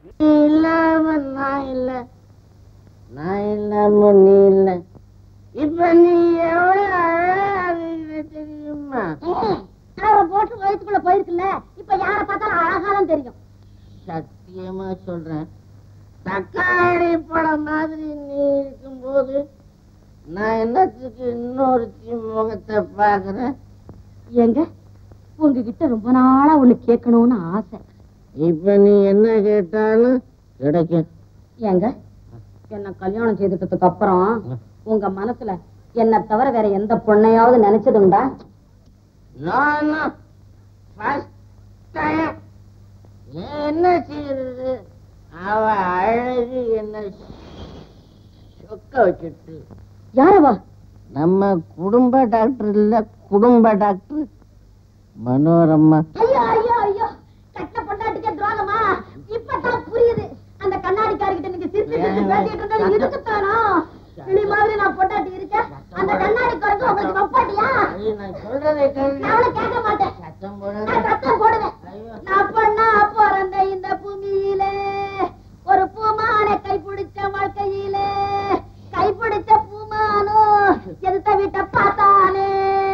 நீ இல்லாம நான் இல்ல நான் இல்லாம நீ இல்ல இப்ப நீ எவ்வளவு அழகா இருக்கிற தெரியுமா அவரை போட்டு வயிற்றுக்குள்ள போயிருக்குல்ல இப்ப யார பார்த்தாலும் அழகாதான் தெரியும் சத்தியமா சொல்றேன் தக்காளி படம் மாதிரி நீ இருக்கும்போது நான் என்னத்துக்கு இன்னொருத்தி முகத்தை பாக்குறேன் ஏங்க உங்ககிட்ட ரொம்ப நாளா ஒண்ணு கேட்கணும்னு ஆசை இப்ப நீ என்ன கேட்டாலும் கிடைக்கும் ஏங்க என்ன கல்யாணம் செய்துட்டதுக்கு அப்புறம் உங்க மனசுல என்ன தவிர வேற எந்த பொண்ணையாவது நினைச்சதுண்டா நானும் first time என்ன செய்யறது அவ அழகு என்ன சொக்க வச்சுட்டு யாரவா நம்ம குடும்ப டாக்டர் இல்ல குடும்ப டாக்டர் மனோரமா ஐயோ ஐயோ ஐயோ கட்ட பொண்டாட்டிக்க துரோகமா இப்பதான் புரியுது அந்த கண்ணாடிக்காரிகிட்ட நீங்க சிரிச்சு சிரிச்சு பேசிட்டு இருந்தது இருக்குத்தானா கிளி மாதிரி நான் பொண்டாட்டி இருக்கேன் அந்த கண்ணாடிக்காரருக்கு உங்களுக்கு வப்பாட்டியா ஐயோ, நான் சொல்றதை கேளு. நான் அவளை கேட்க மாட்டேன் சத்தம் நான் போடாத. சத்தம் போடுவேன் ஐயோ. நான் பொண்ணா பிறந்த இந்த பூமியிலே ஒரு பூமானை கைப்பிடிச்ச வாழ்க்கையிலே கைப்பிடிச்ச பூமானோ எதுத்த வீட்டை பார்த்தானே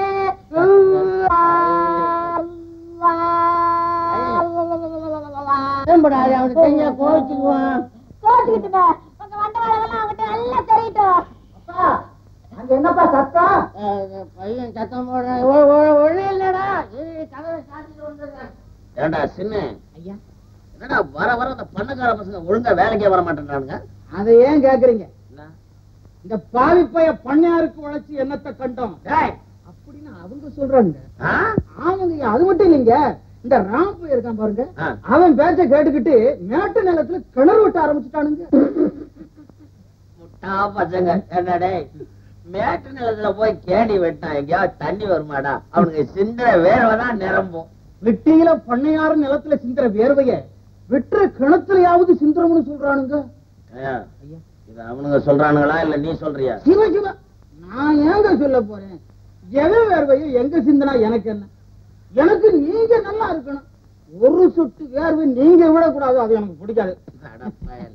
சத்தம் போடாத, அவனுக்கு தெரிஞ்சா கோவிச்சுக்குவான். கோச்சுக்கிட்டுங்க உங்க வண்ட வேலைகள்லாம் அவங்ககிட்ட நல்லா தெரியட்டும் அங்க என்னப்பா சத்தம் அஹ், பையன் சத்தம் போடுறான் ஒ- ஒ- ஒண்ணும் இல்லடா இரு, கதவை சாத்திட்டு வந்துடுறேன். ஏண்டா சின்ன ஐயா என்னடா வர வர அந்த பண்ணக்கார பசங்க ஒழுங்கா வேலைக்கே வர மாட்டேன்றானுங்க அதை ஏன் கேக்குறீங்க என்ன? இந்த பாவிப்பைய பண்ணையாருக்கு உழைச்சி என்னத்தை கண்டோம் டேய், அப்படின்னு அவங்க சொல்றாங்க ஆ? ஆமாங்க அது மட்டும் இல்லைங்க இந்த ராம்பு இருக்கான் பாருங்க ஆ. அவன் பேச்ச கேட்டுக்கிட்டு மேட்டு நிலத்துல கிணறு விட்ட ஆரம்பிச்சுட்டானுங்க முட்டா பசங்க ஏண்டா டேய் மேட்டு நிலத்துல போய் கேணி வெட்டா எங்கேயாவது தண்ணி வருமாடா அவனுக்கு சிந்துற வேர்வைதான் நிரம்பும் வெட்டியில பண்ணையாறு நிலத்துல சிந்துற வேர்வைய வெட்டுற கிணத்துலயாவது சிந்துறம்னு சொல்றானுங்க ஐயா, இது அவனுங்க சொல்றானுங்களா இல்ல நீ சொல்றியா சிவ சிவ நான் ஏங்க சொல்ல போறேன் எவன் வேர்வையோ எங்க சிந்தனா எனக்கு என்ன எனக்கு நீங்க நல்லா இருக்கணும் ஒரு சொட்டு வேர்வை நீங்க விடக்கூடாது அது எனக்கு பிடிக்காது அட பயலே.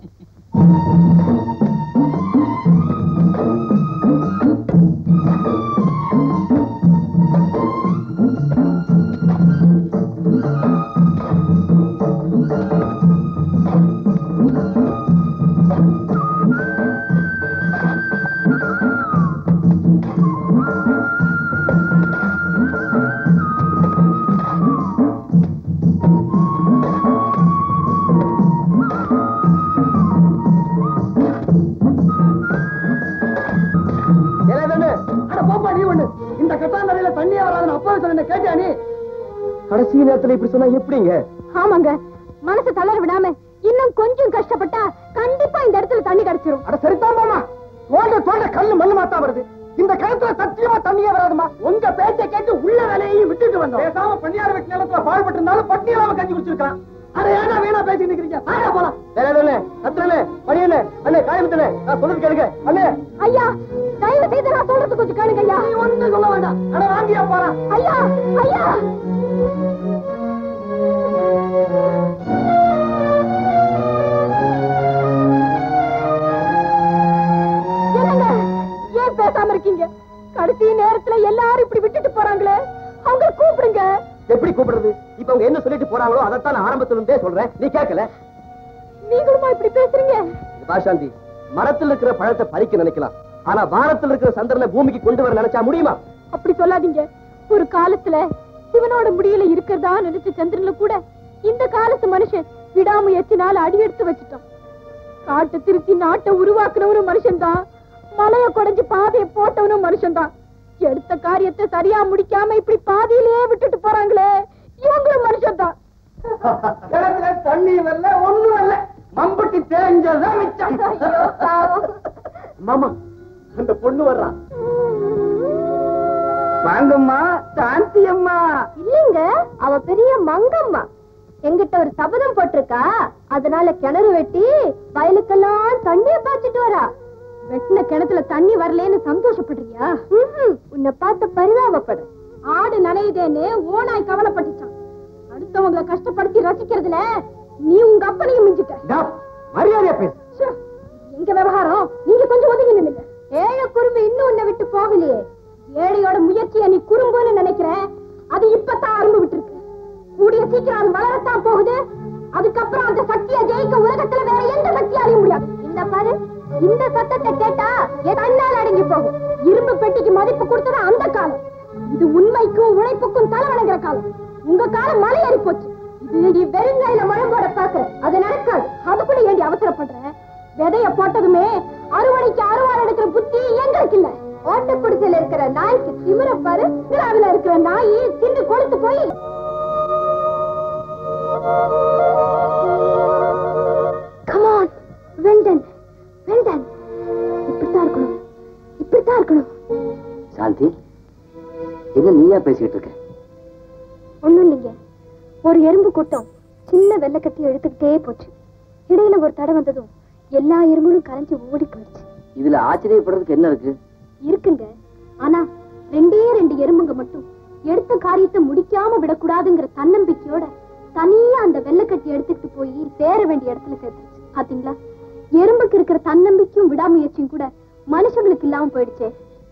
அட போப்பா நீ ஒண்ணு இந்த கட்டாந்தரையில தண்ணியே வராதுன்னு அப்பா சொன்ன கேட்டியா நீ கடைசி நேரத்துல இப்படி சொன்னா எப்படிங்க ஆமாங்க மனசு தளர விடாம இன்னும் கொஞ்சம் கஷ்டப்பட்டா கண்டிப்பா இந்த இடத்துல தண்ணி கிடைச்சிரும் அட சரிதான் மாமா தோண்ட தோண்ட கல்லு மண்ணு மாத்தா வருது இந்த கிணத்துல சத்தியமா தண்ணியே வராதுமா உங்க பேச்ச கேட்டு உள்ள வேலையையும் விட்டுட்டு வந்தோம் பேசாம பன்னியார் வீட்டு நிலத்துல பாழ்பட்டு இருந்தாலும் பட்டி இல்லாம கஞ்சி குடிச்சிருக்கான் அட ஏடா வீணா பேசி நிக்கிறீங்க வாடா போலாம் வேற எதுவும் சத்திரனே பணியனே அண்ணே காயமத்தனே நான் சொல்றது கேளுங்க அண்ணே ஐயா தயவு செய்து நான் சொல்றது கொஞ்சம் கேளுங்க ஐயா நீ ஒண்ணு சொல்ல வேண்டாம் அட வாங்கியா போறான் ஐயா ஐயா என்னங்க ஏன் பேசாம இருக்கீங்க கடைசி நேரத்துல எல்லாரும் இப்படி விட்டுட்டு போறாங்களே அவங்க கூப்பிடுங்க எப்படி கூப்பிடுறது இப்ப அவங்க என்ன சொல்லிட்டு போறாங்களோ அதைத்தான் நான் ஆரம்பத்துல இருந்தே சொல்றேன் நீ கேட்கல நீங்களுமா இப்படி பேசுறீங்க பாஷாந்தி மரத்தில் இருக்கிற பழத்தை பறிக்க நினைக்கலாம் ஆனா வானத்தில் இருக்கிற சந்திரனை பூமிக்கு கொண்டு வர நினைச்சா முடியுமா அப்படி சொல்லாதீங்க ஒரு காலத்துல சிவனோட முடியல இருக்கிறதா நினைச்ச சந்திரன்ல கூட இந்த காலத்து மனுஷன் விடாமுயற்சினால அடி எடுத்து வச்சுட்டான் காட்டை திருத்தி நாட்டை உருவாக்குனவனும் மனுஷன்தான் மலைய குடைஞ்சு பாதையை போட்டவனும் மனுஷன்தான் எடுத்த காரியத்தை சரியா முடிக்காம இப்படி பாதியிலேயே விட்டுட்டு போறாங்களே இவங்களும் மனுஷன்தான் கிணத்துல தண்ணி வரல ஒண்ணு வரல மம்பட்டி தேஞ்சதான் மிச்சம் ஐயோ, பாவம். மாமா அந்த பொண்ணு வர்றான் வாங்கம்மா சாந்தி அம்மா இல்லைங்க அவ பெரிய மங்கம்மா எங்கிட்ட ஒரு சபதம் போட்டிருக்கா அதனால கிணறு வெட்டி வயலுக்கெல்லாம் தண்ணிய பாய்ச்சிட்டு வரா வெட்டின கிணத்துல தண்ணி வரலேன்னு சந்தோஷப்படுறியா உன்னை பார்த்து பரிதாபப்படுற ஆடு நனையுதேன்னு ஓனாய் கவலைப்பட்டுச்சான் அடுத்தவங்களை கஷ்டப்படுத்தி ரசிக்கிறதுல நீ உங்க அப்பனையும் மிஞ்சிட்ட டா, மரியாதையா பேசு ச்சே, எங்க விவகாரம் நீங்க கொஞ்சம் ஒதுங்கி நில்லுங்க ஏழை குறும்பு இன்னும் உன்னை விட்டு போகலையே ஏழையோட முயற்சியை நீ குறும்புன்னு நினைக்கிற அது இப்பதான் ஆரம்பி விட்டுருக்கு கூடிய சீக்கிரம் அது வளரத்தான் போகுது அதுக்கப்புறம் அந்த சக்தியை ஜெயிக்க உலகத்துல வேற எந்த சக்தியாலையும் முடியாது இந்த பாரு இந்த சத்தத்தை கேட்டா என் கண்ணால் அடங்கி போகும் இரும்பு பெட்டிக்கு மதிப்பு கொடுத்தது அந்த காலம் இது உண்மைக்கும் உழைப்புக்கும் தலை வணங்குற காலம் உங்க காலம் மலை ஏறி போச்சு இது நீ வெறுங்கையில முழம்போட பாக்குற அது நடக்காது அதுக்குள்ள ஏண்டி அவசரப்படுற விதைய போட்டதுமே அறுவடைக்கு அறுவாள் எடுக்கிற புத்தி எங்களுக்கு இல்ல ஓட்ட குடிசையில இருக்கிற நாய்க்கு திமிர பாரு விழாவில இருக்கிற நாய் தின்னு கொழுத்து போய் கமான் வெண்டன் வெண்டன் இப்படித்தான் இருக்கணும் இப்படித்தான் இருக்கணும் சாந்தி என்ன நீயா பேசிக்கிட்டு இருக்க ஒண்ணும் இல்லைங்க ஒரு எறும்பு கூட்டம் சின்ன வெள்ளக்கட்டி எடுத்துக்கிட்டே போச்சு இடையில ஒரு தடை வந்ததும் எல்லா எறும்புகளும் கரைஞ்சு ஓடி போயிடுச்சு இதுல ஆச்சரியப்படுறதுக்கு என்ன இருக்கு இருக்குங்க ஆனா ரெண்டே ரெண்டு எறும்புங்க மட்டும் எடுத்த காரியத்தை முடிக்காம விடக்கூடாதுங்கிற தன்னம்பிக்கையோட தனியா அந்த வெள்ளக்கட்டி எடுத்துட்டு போய் சேர வேண்டிய இடத்துல சேர்த்துச்சு பாத்தீங்களா எறும்புக்கு இருக்கிற தன்னம்பிக்கையும் விடாமுயற்சியும் கூட மனுஷங்களுக்கு இல்லாம போயிடுச்சே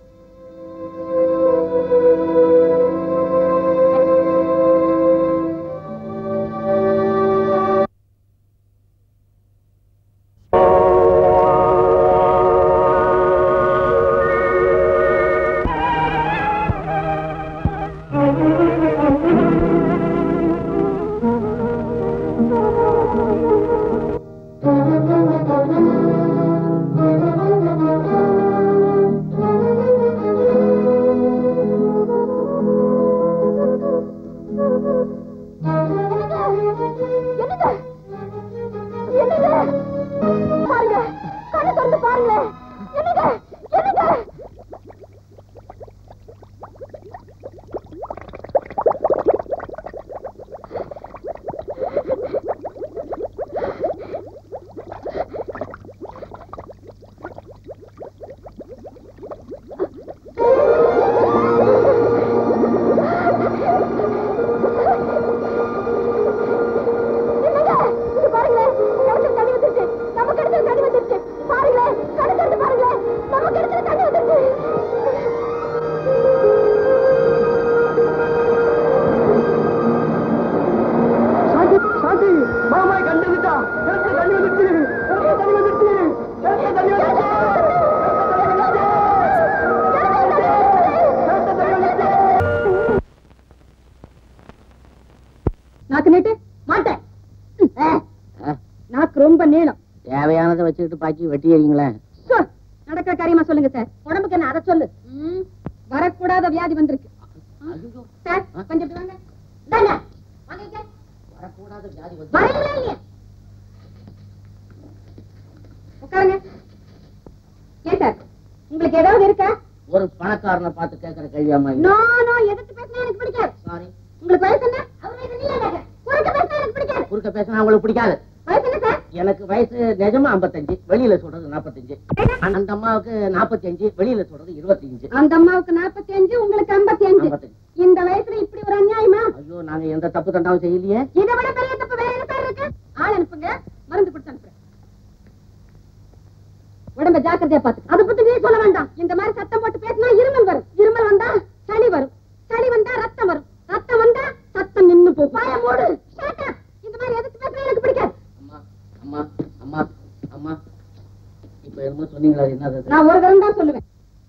என்னங்க என்னங்க பாருங்க கண்ணு திறந்து பாருங்க என்னங்க என்னங்க என்னங்க இது பாருங்களேன் கிணத்துல தண்ணி வந்துருச்சு நம்ம கிணத்துல தண்ணி வந்துருச்சு பாருங்களேன் கண்ணு திறந்து பாருங்களேன் நம்ம கிணத்துல தண்ணி வந்துருச்சு சாந்தி சாந்தி மாமா கண்டுகிட்டா கிணத்துல தண்ணி வந்துருச்சு கிணத்துல தண்ணி வந்துருச்சு கிணத்துல தண்ணி வந்துருச்சு கிணத்துல தண்ணி வந்துருச்சு நாக்கு நீட்டு மாட்டேன் நாக்கு ரொம்ப நீளம் தேவையானதை வச்சுக்கிட்டு பாக்கி வெட்டி எறிங்களேன் சோ, நடக்கிற காரியமா சொல்லுங்க சார் உடம்புக்கு என்ன அதை சொல்லு வரக்கூடாத வியாதி வந்திருக்கு சார் கொஞ்சம் இப்படி வாங்க இந்தாங்க. வாங்க இங்க. வரீங்களா இல்லையா? உட்காருங்க ஏன் சார் உங்களுக்கு ஏதாவது இருக்கா ஒரு பணக்காரனை பார்த்து கேட்கிற கேள்வியாமா நோ நோ எதிர்த்து பேசினா எனக்கு பிடிக்காது சாரி உங்களுக்கு வயசு என்ன அவர் வயசு நீ என்ன குறுக்க பேசினா எனக்கு பிடிக்காது குறுக்க பேசினா அவங்களுக்கு பிடிக்காது வயசு என்ன சார் எனக்கு வயசு நிஜமா 55 வெளியில சொல்றது 45 அந்த அம்மாவுக்கு 45 வெளியில சொல்றது 25 அந்த அம்மாவுக்கு நாற்பத்தி அஞ்சு உங்களுக்கு ஐம்பத்தி அஞ்சு 55 இந்த வயசுல இப்படி ஒரு அநியாயமா ஐயோ நாங்க எந்த தப்பு தண்டாவும் செய்யலையே இதை விட பெரிய தப்பு வேற என்ன சார் இருக்கு ஆள் அனுப்புங்க மருந்து கொடுத்து அனுப்புறேன் உடம்ப ஜாக்கிரதையா பாத்து அதை பத்தி நீ சொல்ல வேண்டாம் இந்த மாதிரி சத்தம் போட்டு பேசினா இருமல் வரும் இருமல் வந்தா சளி வரும் சளி வந்தா ரத்தம் வரும் ரத்தம் வந்தா சத்தம் நின்னு போகும் வாய மூடு Shut up. இந்த மாதிரி எதுக்கு பேசினா எனக்கு பிடிக்காது அம்மா அம்மா அம்மா அம்மா இப்ப என்னமோ சொன்னீங்களா அது என்னது அது? நான் ஒரு தரம் தான் சொல்லுவேன்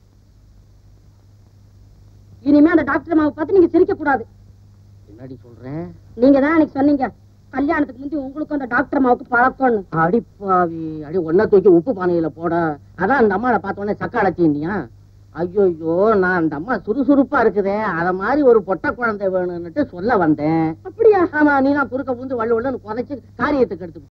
இனிமே அந்த டாக்டர் அம்மாவை பார்த்து நீங்க சிரிக்க கூடாது என்னடி சொல்றேன் நீங்க தான் அன்னைக்கு சொன்னீங்க கல்யாணத்துக்கு முந்தி உங்களுக்கும் அந்த டாக்டர் அம்மாவுக்கு பழக்கம்னு அடிப்பாவி அடி ஒன்ன தூக்கி உப்பு பானையில போட அதான் அந்த அம்மாவை பார்த்த உடனே சக்க அடைச்சிருந்தியா ஐயோ நான் அந்த அம்மா சுறுசுறுப்பா இருக்குதே அத மாதிரி ஒரு பொட்ட குழந்தை வேணும்னுட்டு சொல்ல வந்தேன் அப்படியா ஆமா நீ தான் குறுக்க புந்து வள்ளு வள்ளுன்னு குறைச்சு காரியத்துக்கு எடுத்து